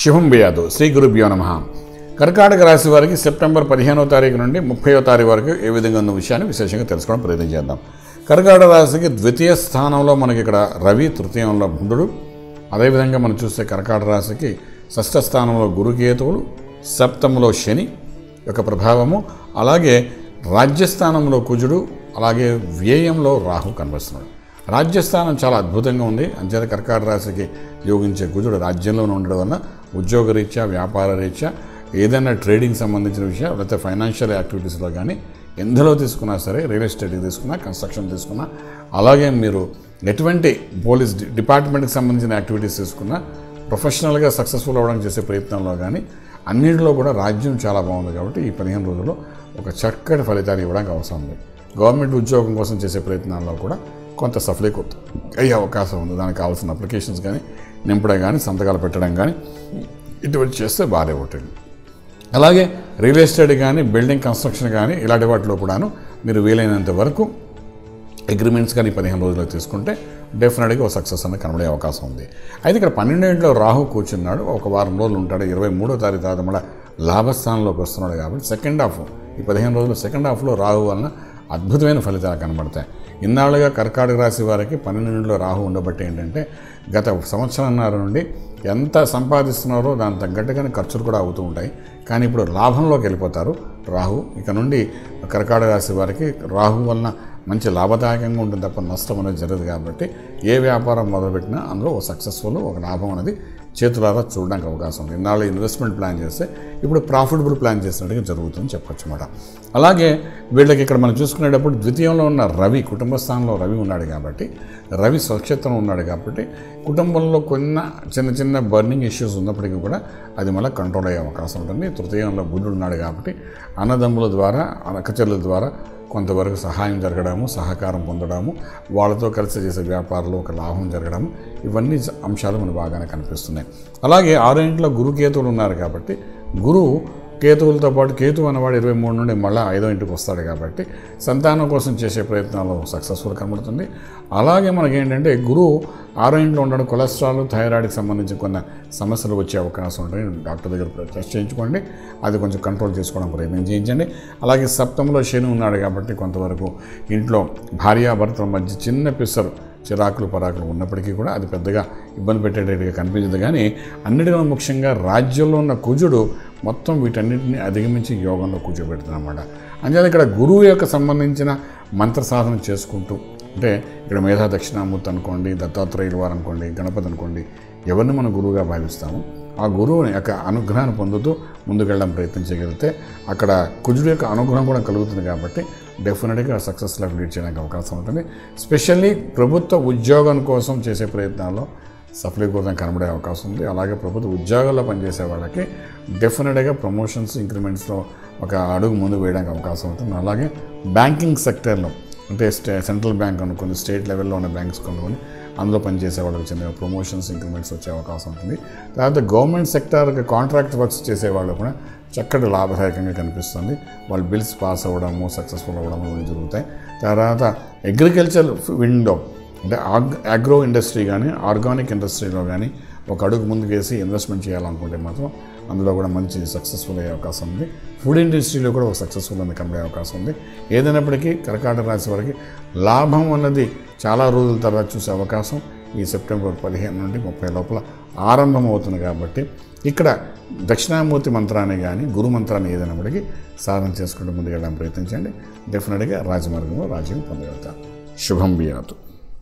శుభం బియాదు శ్రీ గురుభ్యో నమ కర్కాటక రాశి వారికి సెప్టెంబర్ పదిహేనో తారీఖు నుండి ముప్పయో తారీఖు వరకు ఏ విధంగా ఉన్న విషయాన్ని విశేషంగా తెలుసుకోవడం ప్రయత్నం చేద్దాం కర్కాటక రాశికి ద్వితీయ స్థానంలో మనకి ఇక్కడ రవి తృతీయంలో బుధుడు అదేవిధంగా మనం చూస్తే కర్కాటక రాశికి షష్ఠ స్థానంలో గురుకేతువులు సప్తములో శని యొక్క ప్రభావము అలాగే రాజ్యస్థానంలో కుజుడు అలాగే వ్యయంలో రాహు కనిపిస్తున్నాడు రాజ్యస్థానం చాలా అద్భుతంగా ఉంది అంచేత కర్కాటక రాశికి యోగించే కుజుడు రాజ్యంలోనే ఉండడం వల్ల ఉద్యోగరీత్యా వ్యాపార రీత్యా ఏదైనా ట్రేడింగ్ సంబంధించిన విషయం లేకపోతే ఫైనాన్షియల్ యాక్టివిటీస్లో కానీ ఎందులో తీసుకున్నా సరే రియల్ ఎస్టేట్కి తీసుకున్నా కన్స్ట్రక్షన్ తీసుకున్నా అలాగే మీరు ఎటువంటి పోలీస్ డి- డిపార్ట్మెంట్కి సంబంధించిన యాక్టివిటీస్ తీసుకున్నా ప్రొఫెషనల్గా సక్సెస్ఫుల్ అవ్వడానికి చేసే ప్రయత్నంలో కానీ అన్నింటిలో కూడా రాజ్యం చాలా బాగుంది కాబట్టి ఈ పదిహేను రోజుల్లో ఒక చక్కటి ఫలితాలు ఇవ్వడానికి అవసరం ఉంది గవర్నమెంట్ ఉద్యోగం కోసం చేసే ప్రయత్నాల్లో కూడా కొంత సఫలీకృత అయ్యే అవకాశం ఉంది దానికి కావాల్సిన అప్లికేషన్స్ కానీ నింపడం కానీ సంతకాలు పెట్టడం కానీ ఇటువంటి చేస్తే బాగానే ఉంటుంది అలాగే రియల్ ఎస్టేట్ కానీ బిల్డింగ్ కన్స్ట్రక్షన్ కానీ ఇలాంటి వాటిలో కూడాను మీరు వీలైనంత వరకు అగ్రిమెంట్స్ కానీ పదిహేను రోజులు తీసుకుంటే డెఫినెట్గా ఒక సక్సెస్ అనేది కనబడే అవకాశం ఉంది అయితే ఇక్కడ పన్నెండేంట్లో రాహు కూర్చున్నాడు ఒక వారం రోజులు ఉంటాడు ఇరవై మూడో తారీఖు తర్వాత మళ్ళీ లాభస్థానంలోకి వస్తున్నాడు కాబట్టి సెకండ్ హాఫ్ ఈ పదిహేను రోజులు సెకండ్ హాఫ్లో రాహు వలన అద్భుతమైన ఫలితాలు కనబడతాయి ఇన్నాళ్ళుగా కర్కాటక రాశి వారికి పన్నెండులో రాహు ఉండబట్టి ఏంటంటే గత సంవత్సరంన్నర నుండి ఎంత సంపాదిస్తున్నారో దానికి తగ్గట్టుగానే ఖర్చులు కూడా అవుతూ ఉంటాయి కానీ ఇప్పుడు లాభంలోకి వెళ్ళిపోతారు రాహు ఇక నుండి కర్కాటక రాశి వారికి రాహు వలన మంచి లాభదాయకంగా ఉంటుంది తప్ప నష్టం అనేది జరగదు కాబట్టి ఏ వ్యాపారం మొదలుపెట్టినా అందులో ఒక సక్సెస్ఫుల్ ఒక లాభం అనేది చేతులారా చూడడానికి అవకాశం ఉంది ఇన్నాళ్ళు ఇన్వెస్ట్మెంట్ ప్లాన్ చేస్తే ఇప్పుడు ప్రాఫిటబుల్ ప్లాన్ చేసినట్టుగా జరుగుతుందని చెప్పొచ్చు అన్నమాట అలాగే వీళ్ళకి ఇక్కడ మనం చూసుకునేటప్పుడు ద్వితీయంలో ఉన్న రవి కుటుంబ స్థానంలో రవి ఉన్నాడు కాబట్టి రవి స్వచ్ఛతను ఉన్నాడు కాబట్టి కుటుంబంలో కొన్న చిన్న చిన్న బర్నింగ్ ఇష్యూస్ ఉన్నప్పటికీ కూడా అది మళ్ళీ కంట్రోల్ అయ్యే అవకాశం ఉంటుంది తృతీయంలో బుద్ధుడు ఉన్నాడు కాబట్టి అన్నదమ్ముల ద్వారా అక్కచెల్లెల ద్వారా కొంతవరకు సహాయం జరగడము సహకారం పొందడము వాళ్ళతో కలిసి చేసే వ్యాపారంలో ఒక లాభం జరగడము ఇవన్నీ జ- అంశాలు మనకు బాగానే కనిపిస్తున్నాయి అలాగే ఆరో ఇంట్లో గురు కేతువులు ఉన్నారు కాబట్టి గురువు కేతువులతో పాటు కేతు అన్నవాడు ఇరవై మూడు నుండి మళ్ళీ ఐదో ఇంటికి వస్తాడు కాబట్టి సంతానం కోసం చేసే ప్రయత్నాలు సక్సెస్ఫుల్ కనబడుతుంది అలాగే మనకేంటంటే గురువు ఆరో ఇంట్లో ఉండడం కొలెస్ట్రాల్ థైరాయిడ్కి సంబంధించి కొన్ని సమస్యలు వచ్చే అవకాశం ఉంటాయి డాక్టర్ దగ్గర టెస్ట్ చేయించుకోండి అది కొంచెం కంట్రోల్ చేసుకోవడం ప్రయత్నం చేయించండి అలాగే సప్తంలో శని ఉన్నాడు కాబట్టి కొంతవరకు ఇంట్లో భార్యాభర్తల మధ్య చిన్న పిసరు చిరాకులు పరాకులు ఉన్నప్పటికీ కూడా అది పెద్దగా ఇబ్బంది పెట్టేటట్టుగా కనిపించదు కానీ అన్నిటికన్నా ముఖ్యంగా రాజ్యంలో ఉన్న కుజుడు మొత్తం వీటన్నిటిని అధిగమించి యోగంలో కూర్చోబెడుతుందన్నమాట అంచేత ఇక్కడ గురువు యొక్క సంబంధించిన మంత్ర సాధన చేసుకుంటూ అంటే ఇక్కడ మేధా దక్షిణామూర్తి అనుకోండి దత్తాత్రేయుల వారు అనుకోండి గణపతి అనుకోండి ఎవరిని మనం గురువుగా భావిస్తాము ఆ గురువుని యొక్క అనుగ్రహాన్ని పొందుతూ ముందుకెళ్ళడం ప్రయత్నం చేయగలిగితే అక్కడ కుజుడు యొక్క అనుగ్రహం కూడా కలుగుతుంది కాబట్టి డెఫినెట్గా సక్సెస్లోకి లీడ్ చేయడానికి అవకాశం ఉంటుంది స్పెషల్లీ ప్రభుత్వ ఉద్యోగం కోసం చేసే ప్రయత్నాల్లో సఫలీకృతం కనబడే అవకాశం ఉంది అలాగే ప్రభుత్వ ఉద్యోగాల్లో పనిచేసే వాళ్ళకి డెఫినెట్గా ప్రమోషన్స్ ఇంక్రిమెంట్స్లో ఒక అడుగు ముందు వేయడానికి అవకాశం ఉంటుంది అలాగే బ్యాంకింగ్ సెక్టర్లో అంటే స్టే సెంట్రల్ బ్యాంక్ అనుకుని స్టేట్ లెవెల్లో ఉన్న బ్యాంక్స్ కొనుక్కొని అందులో పనిచేసే వాళ్ళకి చిన్న ప్రమోషన్స్ ఇంక్రిమెంట్స్ వచ్చే అవకాశం ఉంటుంది తర్వాత గవర్నమెంట్ సెక్టార్కి కాంట్రాక్ట్ వర్క్స్ చేసే వాళ్ళు కూడా చక్కటి లాభదాయకంగా కనిపిస్తుంది వాళ్ళు బిల్స్ పాస్ అవ్వడము సక్సెస్ఫుల్ అవ్వడము ఇవన్నీ జరుగుతాయి తర్వాత అగ్రికల్చర్ విండో అంటే ఆగ్ అగ్రో ఇండస్ట్రీ కానీ ఆర్గానిక్ ఇండస్ట్రీలో కానీ ఒక అడుగు ముందుకు వేసి ఇన్వెస్ట్మెంట్ చేయాలనుకుంటే మాత్రం అందులో కూడా మంచి సక్సెస్ఫుల్ అయ్యే అవకాశం ఉంది ఫుడ్ ఇండస్ట్రీలో కూడా ఒక సక్సెస్ఫుల్ అనేది కనబడే అవకాశం ఉంది ఏదైనప్పటికీ కర్కాటక రాశి వారికి లాభం అన్నది చాలా రోజుల తర్వాత చూసే అవకాశం ఈ సెప్టెంబర్ పదిహేను నుండి ముప్పై లోపల ఆరంభం అవుతుంది కాబట్టి ఇక్కడ దక్షిణామూర్తి మంత్రాన్ని కానీ గురు మంత్రాన్ని ఏదైనప్పటికీ సాధన చేసుకుంటూ ముందుకెళ్ళడానికి ప్రయత్నించండి డెఫినెట్గా రాజమార్గంలో రాజ్యం పొందగలుగుతారు శుభం బియాతు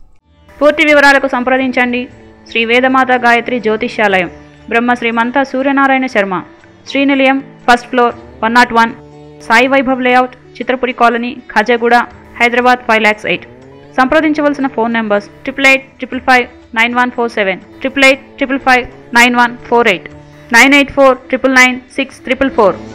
పూర్తి వివరాలకు సంప్రదించండి Shri Vedamata Gayatri Jyotishyalayam Brahma Srimantha Suryanarayana Sharma Srinilayam first floor one nought one Sai Vaibhav layout Chitrapuri colony Khajaguda Hyderabad five lakhs eight సంప్రదించవలసిన phone numbers triple eight triple five nine one four seven triple eight triple five nine one four eight nine eight four triple nine six triple four